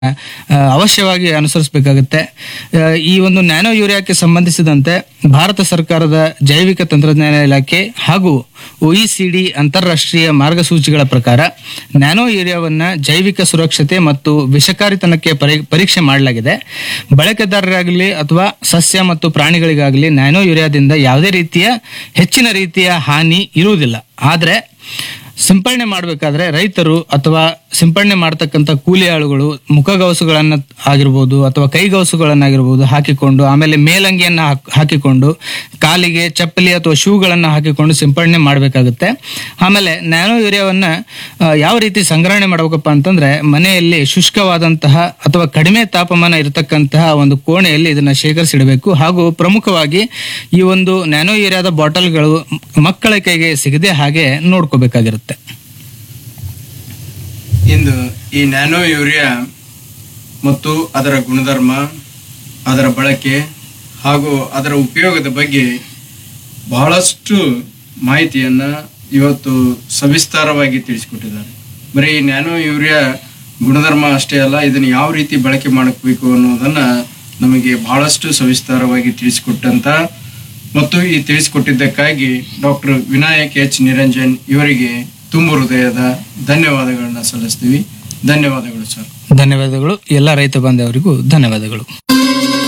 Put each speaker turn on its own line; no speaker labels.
ಆ, ಅವಶ್ಯವಾಗಿ ಅನುಸರಿಸಬೇಕಾಗುತ್ತೆ ಆ, ಈ ಒಂದು ನ್ಯಾನೋ ಯೂರಿಯಾಕ್ಕೆ ಸಂಬಂಧಿಸಿದಂತೆ ಭಾರತ ಸರ್ಕಾರದ ಜೈವಿಕ ತಂತ್ರಜ್ಞಾನ ಇಲಾಖೆ ಹಾಗೂ ಒಇಸಿಡಿ ಅಂತಾರಾಷ್ಟ್ರೀಯ ಮಾರ್ಗಸೂಚಿಗಳ ಪ್ರಕಾರ ನ್ಯಾನೋ ಯೂರಿಯಾವನ್ನ ಜೈವಿಕ ಸುರಕ್ಷತೆ ಮತ್ತು ವಿಷಕಾರಿತನಕ್ಕೆ ಪರಿ- ಪರೀಕ್ಷೆ ಮಾಡಲಾಗಿದೆ ಬಳಕೆದಾರರಾಗಲಿ ಅಥವಾ ಸಸ್ಯ ಮತ್ತು ಪ್ರಾಣಿಗಳಿಗಾಗಲಿ ನ್ಯಾನೋ ಯೂರಿಯಾದಿಂದ ಯಾವುದೇ ರೀತಿಯ ಹೆಚ್ಚಿನ ರೀತಿಯ ಹಾನಿ ಇರುವುದಿಲ್ಲ ಆದರೆ ಸಿಂಪಡಣೆ ಮಾಡಬೇಕಾದ್ರೆ ರೈತರು ಅಥವಾ ಸಿಂಪಡಣೆ ಮಾಡ್ತಕ್ಕಂಥ ಕೂಲಿ ಆಳುಗಳು ಮುಖಗವಸುಗಳನ್ನ ಆಗಿರ್ಬೋದು ಅಥವಾ ಕೈಗವಸುಗಳನ್ನಾಗಿರ್ಬೋದು ಹಾಕಿಕೊಂಡು ಆಮೇಲೆ ಮೇಲಂಗಿಯನ್ನ ಹಾಕ್- ಹಾಕಿಕೊಂಡು ಕಾಲಿಗೆ ಚಪ್ಪಲಿ ಅಥವಾ ಶೂಗಳನ್ನ ಹಾಕಿಕೊಂಡು ಸಿಂಪಡಣೆ ಮಾಡಬೇಕಾಗುತ್ತೆ ಆಮೇಲೆ ನ್ಯಾನೋ ಯೂರಿಯಾವನ್ನ ಆ, ಯಾವ ರೀತಿ ಸಂಗ್ರಹಣೆ ಮಾಡಬೇಕಪ್ಪ ಅಂತಂದ್ರೆ ಮನೆಯಲ್ಲಿ ಶುಷ್ಕವಾದಂತಹ ಅಥವಾ ಕಡಿಮೆ ತಾಪಮಾನ ಇರತಕ್ಕಂತಹ ಒಂದು ಕೋಣೆಯಲ್ಲಿ ಇದನ್ನ ಶೇಖರಿಸಿಡಬೇಕು ಹಾಗೂ ಪ್ರಮುಖವಾಗಿ ಈ ಒಂದು ನ್ಯಾನೋ ಯೂರಿಯಾದ ಬಾಟಲ್ಗಳು ಮಕ್ಕಳ ಕೈಗೆ ಸಿಗದೆ ಹಾಗೆ ನೋಡ್ಕೋಬೇಕಾಗಿರುತ್ತೆ
ಇಂದು ಈ ನ್ಯಾನೋ ಯೂರಿಯಾ ಮತ್ತು ಅದರ ಗುಣಧರ್ಮ ಅದರ ಬಳಕೆ ಹಾಗೂ ಅದರ ಉಪಯೋಗದ ಬಗ್ಗೆ ಬಹಳಷ್ಟು ಮಾಹಿತಿಯನ್ನು ಇವತ್ತು ಸವಿಸ್ತಾರವಾಗಿ ತಿಳಿಸಿಕೊಟ್ಟಿದ್ದಾರೆ ಬರೀ ಈ ನ್ಯಾನೋ ಯೂರಿಯಾ ಗುಣಧರ್ಮ ಅಷ್ಟೇ ಅಲ್ಲ ಇದನ್ನು ಯಾವ ರೀತಿ ಬಳಕೆ ಮಾಡಬೇಕು ಅನ್ನೋದನ್ನು ನಮಗೆ ಬಹಳಷ್ಟು ಸವಿಸ್ತಾರವಾಗಿ ತಿಳಿಸಿಕೊಟ್ಟಂತ ಮತ್ತು ಈ ತಿಳಿಸಿಕೊಟ್ಟಿದ್ದಕ್ಕಾಗಿ ಡಾಕ್ಟರ್ ವಿನಾಯಕ್ ಎಚ್ ನಿರಂಜನ್ ಇವರಿಗೆ ತುಂಬು ಹೃದಯದ ಧನ್ಯವಾದಗಳನ್ನ ಸಲ್ಲಿಸ್ತೀವಿ ಧನ್ಯವಾದಗಳು ಸರ್
ಧನ್ಯವಾದಗಳು ಎಲ್ಲ ರೈತ ಬಾಂಧವರಿಗೂ ಧನ್ಯವಾದಗಳು